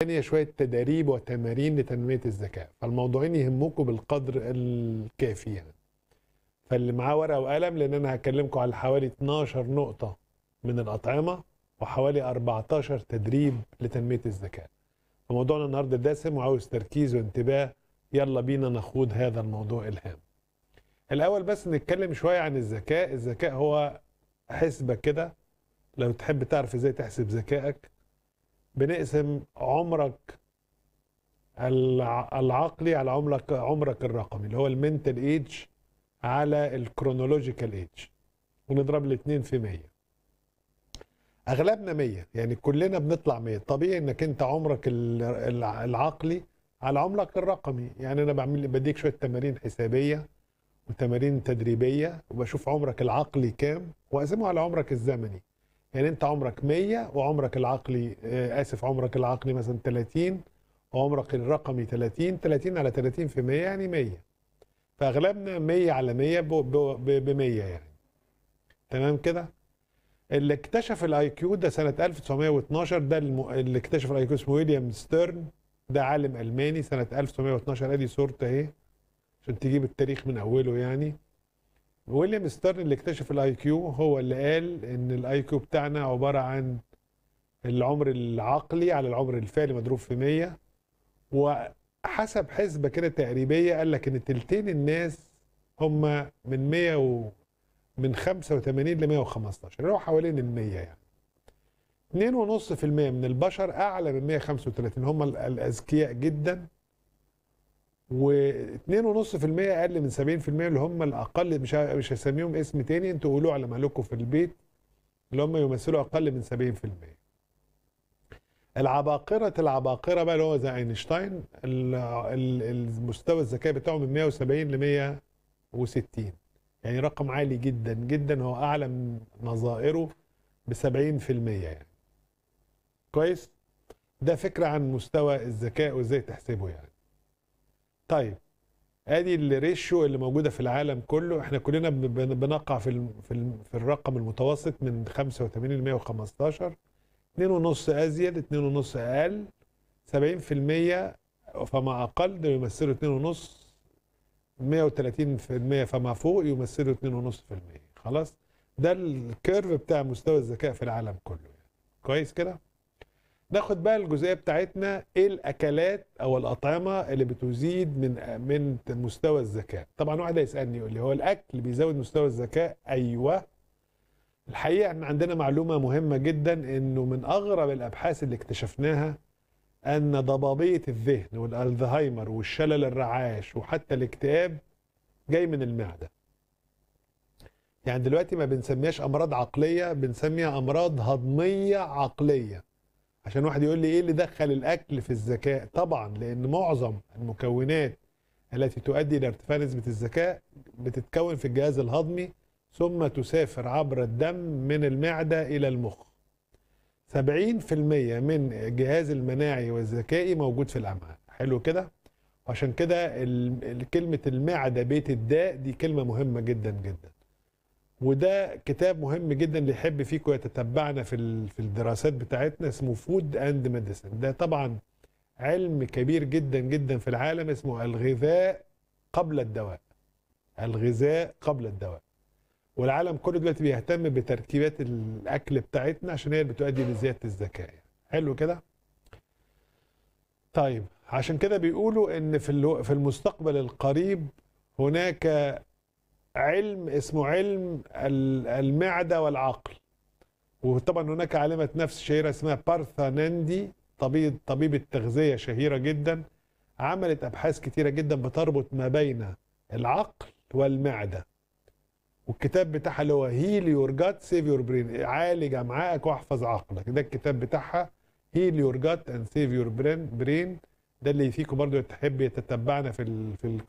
ثانيه شويه تداريب وتمارين لتنميه الذكاء فالموضوعين يهمكم بالقدر الكافي يعني فاللي معاه ورقه وقلم لان انا هكلمكم على حوالي 12 نقطه من الاطعمه وحوالي 14 تدريب لتنميه الذكاء فموضوعنا النهارده دسم وعاوز تركيز وانتباه يلا بينا نخوض هذا الموضوع الهام الاول بس نتكلم شويه عن الذكاء الذكاء هو حسبه كده لو تحب تعرف ازاي تحسب ذكائك بنقسم عمرك الع- العقلي على عمرك عمرك الرقمي اللي هو المنتال ايج على الكرونولوجيكال ايج ونضرب الاثنين في 100 اغلبنا 100 يعني كلنا بنطلع 100 طبيعي انك انت عمرك ال- الع- العقلي على عمرك الرقمي يعني انا بعمل بديك شويه تمارين حسابيه وتمارين تدريبيه وبشوف عمرك العقلي كام واقسمه على عمرك الزمني يعني انت عمرك 100 وعمرك العقلي آه، اسف عمرك العقلي مثلا 30 وعمرك الرقمي 30 30 على 30 في 100 يعني 100 فاغلبنا 100 على 100 ب 100 يعني تمام كده اللي اكتشف الاي كيو ده سنه 1912 ده الم... اللي اكتشف الاي كيو اسمه ويليام ستيرن ده عالم الماني سنه 1912 ادي صورته اهي عشان تجيب التاريخ من اوله يعني ويليام ستيرن اللي اكتشف الاي كيو هو اللي قال ان الاي كيو بتاعنا عباره عن العمر العقلي على العمر الفعلي مضروب في 100 وحسب حسبه كده تقريبيه قال لك ان تلتين الناس هم من 100 و من 85 ل 115 اللي هو حوالين ال 100 يعني 2.5% من البشر اعلى من 135 هم ال- الاذكياء جدا و2.5% اقل من 70% اللي هم الاقل مش ه- مش هسميهم اسم تاني انتوا قولوه على مالكم في البيت اللي هم يمثلوا اقل من 70% العباقرة العباقرة بقى اللي هو زي اينشتاين ال- ال- المستوى الذكاء بتاعه من 170 ل 160 يعني رقم عالي جدا جدا هو اعلى من نظائره ب 70% يعني كويس ده فكرة عن مستوى الذكاء وازاي تحسبه يعني طيب ادي الريشيو اللي موجوده في العالم كله احنا كلنا بن- بن- بنقع في الم- في الم- في الرقم المتوسط من 85 ل 115 2.5 ازيد 2.5 اقل 70% فما اقل ده يمثلوا 2.5 130% فما فوق يمثلوا 2.5% خلاص ده الكيرف بتاع مستوى الذكاء في العالم كله يعني. كويس كده ناخد بقى الجزئيه بتاعتنا ايه الاكلات او الاطعمه اللي بتزيد من من مستوى الذكاء طبعا واحد هيسالني يقول لي هو الاكل بيزود مستوى الذكاء ايوه الحقيقه احنا عندنا معلومه مهمه جدا انه من اغرب الابحاث اللي اكتشفناها ان ضبابيه الذهن والالزهايمر والشلل الرعاش وحتى الاكتئاب جاي من المعده يعني دلوقتي ما بنسميهاش امراض عقليه بنسميها امراض هضميه عقليه عشان واحد يقول لي ايه اللي دخل الاكل في الذكاء طبعا لان معظم المكونات التي تؤدي الى ارتفاع نسبه الذكاء بتتكون في الجهاز الهضمي ثم تسافر عبر الدم من المعده الى المخ 70% من الجهاز المناعي والذكائي موجود في الامعاء حلو كده عشان كده ال- ال- كلمه المعده بيت الداء دي كلمه مهمه جدا جدا وده كتاب مهم جدا اللي يحب فيكم يتتبعنا في ال- في الدراسات بتاعتنا اسمه فود اند ميديسن ده طبعا علم كبير جدا جدا في العالم اسمه الغذاء قبل الدواء الغذاء قبل الدواء والعالم كله دلوقتي بيهتم بتركيبات الاكل بتاعتنا عشان هي اللي بتؤدي لزياده الذكاء يعني. حلو كده طيب عشان كده بيقولوا ان في الو- في المستقبل القريب هناك علم اسمه علم ال- المعده والعقل وطبعا هناك عالمه نفس شهيره اسمها بارثا ناندي طبيب طبيبه تغذيه شهيره جدا عملت ابحاث كتيره جدا بتربط ما بين العقل والمعده والكتاب بتاعها اللي هو هيل يور جات سيف يور برين عالج امعائك واحفظ عقلك ده الكتاب بتاعها هيل يور جات اند سيف يور برين برين ده اللي فيكم برضو تحب يتتبعنا في ال في ال